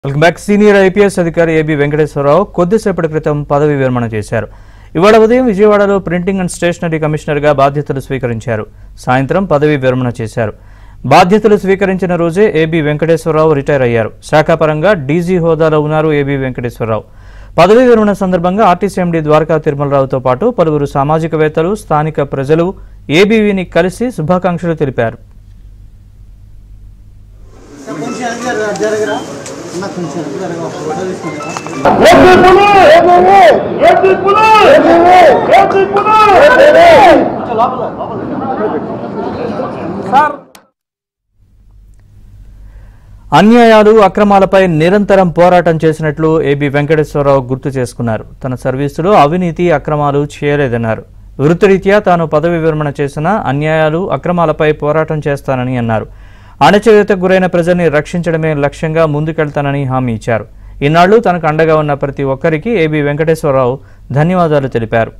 welcome back senior IPS అధికారి A B Venkateswara Rao కొద్దిసేపటి క్రితం పదవి విరమణ చేశారు ఇవాళ ఉదయం విజయవాడలో ప్రింటింగ్ అండ్ స్టేషనరీ కమిషనర్గా బాధ్యతలు స్వీకరించారు సాయంత్రం పదవి విరమణ చేశారు బాధ్యతలు స్వీకరించిన రోజే ఏబి వెంకటేశ్వరరావు రిటైర్ అయ్యారు శాఖాపరంగా డీజీ హోదాలో ఉన్నారు ఏబి వెంకటేశ్వరరావు పదవీ విరమణ సందర్భంగా ఆర్టీసీ ఎండీ ద్వారకా తిరుమలరావుతో పాటు పలువురు సామాజికవేత్తలు స్థానిక ప్రజలు ఏబీవీని కలిసి శుభాకాంక్షలు తెలిపారు కొంచెం జరగ- జరగరా అన్న కొంచెం జరగ ఒక ఫోటో తీసుకుంటారా అన్యాయాలు అక్రమాలపై నిరంతరం పోరాటం చేసినట్లు ఏబి వెంకటేశ్వరరావు గుర్తు చేసుకున్నారు తన సర్వీసులో అవినీతి అక్రమాలు చేయలేదన్నారు వృత్తిరీత్యా తాను పదవి విరమణ చేసిన అన్యాయాలు అక్రమాలపై పోరాటం చేస్తానని అన్నారు అణచివేతకు గురైన ప్రజల్ని రక్షించడమే లక్ష్యంగా ముందుకెళ్తానని హామీ ఇచ్చారు ఇన్నాళ్లు తనకు అండగా ఉన్న ప్రతి ఒక్కరికి ఏబి వెంకటేశ్వరరావు ధన్యవాదాలు తెలిపారు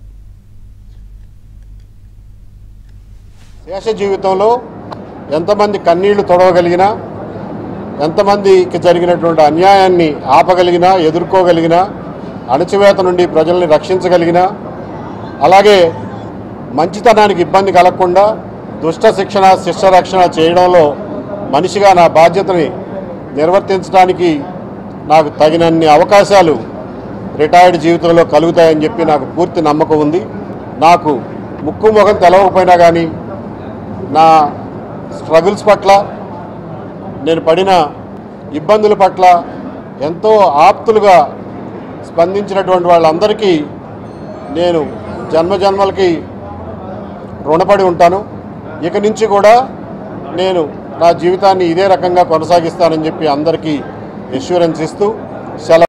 శేష జీవితంలో ఎంతమంది కన్నీళ్లు తొడవగలిగినా ఎంతమందికి జరిగినటువంటి అన్యాయాన్ని ఆపగలిగినా ఎదుర్కోగలిగినా అణచివేత నుండి ప్రజల్ని రక్షించగలిగినా అలాగే మంచితనానికి ఇబ్బంది కలగకుండా దుష్ట శిక్షణ శిష్ట రక్షణ చేయడంలో మనిషిగా నా బాధ్యతని నిర్వర్తించడానికి నాకు తగినన్ని అవకాశాలు రిటైర్డ్ జీవితంలో కలుగుతాయని చెప్పి నాకు పూర్తి నమ్మకం ఉంది నాకు ముక్కు ముఖం తెలవకపోయినా కానీ నా స్ట్రగుల్స్ పట్ల నేను పడిన ఇబ్బందుల పట్ల ఎంతో ఆప్తులుగా స్పందించినటువంటి వాళ్ళందరికీ నేను జన్మజన్మలకి రుణపడి ఉంటాను ఇక నుంచి కూడా నేను నా జీవితాన్ని ఇదే రకంగా కొనసాగిస్తానని చెప్పి అందరికీ ఎష్యూరెన్స్ ఇస్తూ సెలవు